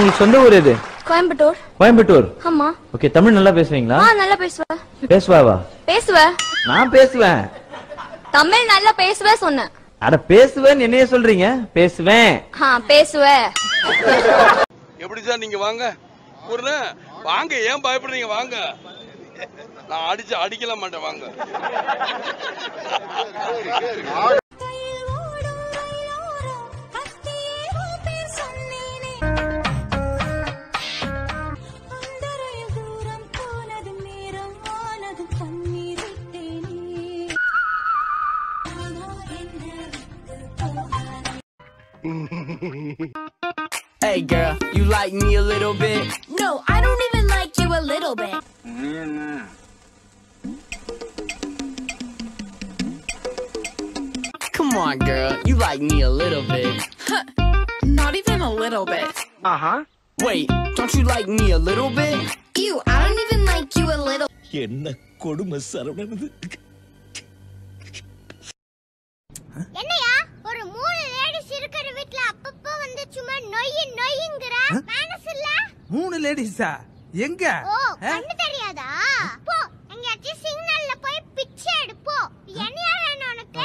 உங்களுக்கு சொந்த ஊர் எது கோயம்புத்தூர் கோயம்புத்தூர் ஆமா ஓகே தமிழ் நல்லா பேசுவீங்களா ஆ நல்லா பேசுவ பேசுவாவா பேசுவ நான் பேசுவேன் தமிழ் நல்லா பேசுவ சொன்னேன் அட பேசுவேன்னு என்னைய சொல்றீங்க பேசுவேன் ஆ பேசுவ எப்படி சார் நீங்க வாங்க ஒரு வாங்க ஏன் பயப்படுறீங்க வாங்க நான் அடிச்சு அடிக்கல மாட்டேன் வாங்க Hey girl, you like me a little bit? No, I don't even like you a little bit. Come on, girl, you like me a little bit. Not even a little bit. Uh huh. Wait, don't you like me a little bit? Ew, I don't even like you a little. என்ன கொடுமை சரவணன் என்னையா ஒரு மூணு ladies இருக்கிற வீட்ல அப்பப்போ வந்து சும்மா நொய்யு நொய்யுங்கிற மேனஸ் இல்ல மூணு லேடிஸா எங்க ஓ கண்ணு தெரியாதா போ எங்கேயாச்சும் சிக்னல்ல போய் பிச்சை எடு போ என்னையா வேணும் உனக்கு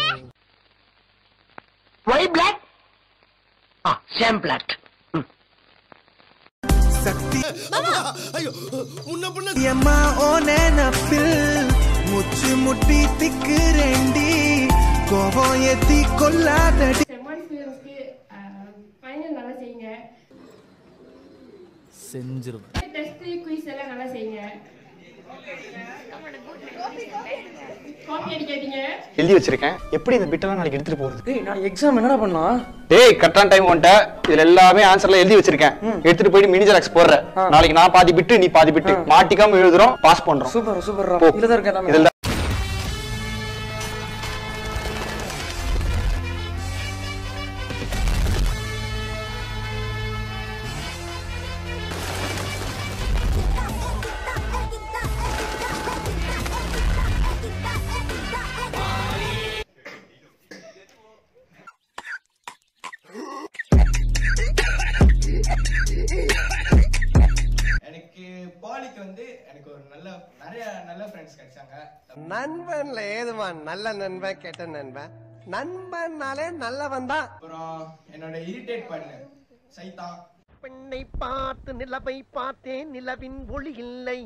White black? Ah, Sam black. சக்தி அம்மா ஓ நினப்பில் முச்சு முட்டி திக்குறேண்டி கோபம் ஏத்தி கொல்லாதடி செம்மாடி ஸ்டூடெண்ட்ஸ்க்கு ஃபைனல் நல்லா செய்யுங்க செஞ்சிருவேன் டெஸ்ட் குயிஸ் எல்லாம் நல்லா செய்யுங்க காப்பி அடிக்காதீங்க எழுதி வச்சிருக்கேன் எப்படி இந்த பிட்டெல்லாம் நாளைக்கு எடுத்துட்டு போறது டேய் நான் எக்ஸாம் என்னடா பண்ணலாம் டேய் கரெக்டான டைம் வந்துட்ட இதுல எல்லாமே ஆன்சர்ல எழுதி வச்சிருக்கேன் எடுத்துட்டு போயிட்டு மினி ஜெராக்ஸ் போடுற நாளைக்கு நான் பாதி பிட்டு நீ பாதி பிட்டு மாட்டிக்காம எழுதுறோம் பாஸ் பண்றோம் சூப்பர் சூப்பர் போ. இதுல தான் இருக்க எல்லாமே இதுல எனக்கு பாலிக்கு வந்து எனக்கு ஒரு நல்ல நிறைய நல்ல ஃப்ரெண்ட்ஸ் கிடைச்சாங்க நண்பன்ல ஏதுமா நல்ல நண்பன் கெட்ட நண்பன் நண்பன்னாலே நல்லவன் தான் அப்புறம் என்னோட இரிட்டேட் பண்ணு சைத்தான் பெண்ணை பார்த்து நிலவை பார்த்தேன் நிலவின் ஒளி இல்லை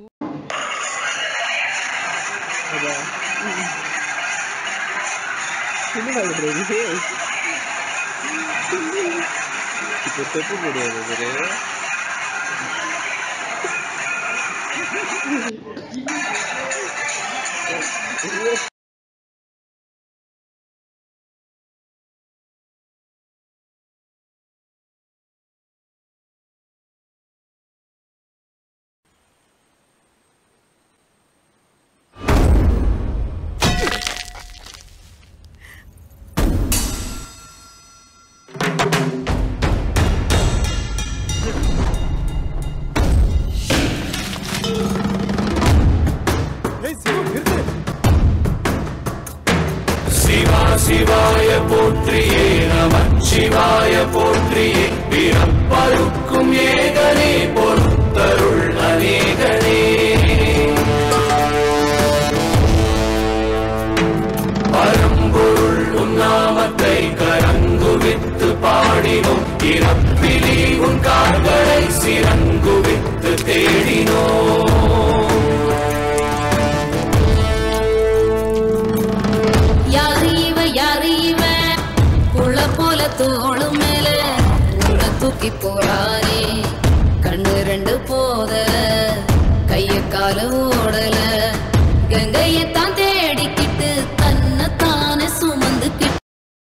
சிவா சிவாய போற்றியே நம சிவாய போற்றியே பிறப்பருக்கும் ஏகனே பொறுத்தருள் அநேகனே பரம்பொருள் உன்னாமத்தை கரங்குவித்து பாடினோம் இறப்பிலி உன் கால்களை சிறங்குவித்து தேடினோம் யாரு இவ யாரு இவ புள்ள போல தோளு மேல உள்ள தூக்கி போறாரே கண்ணு ரெண்டு போத கைய கால ஓடல கங்கையத்தான்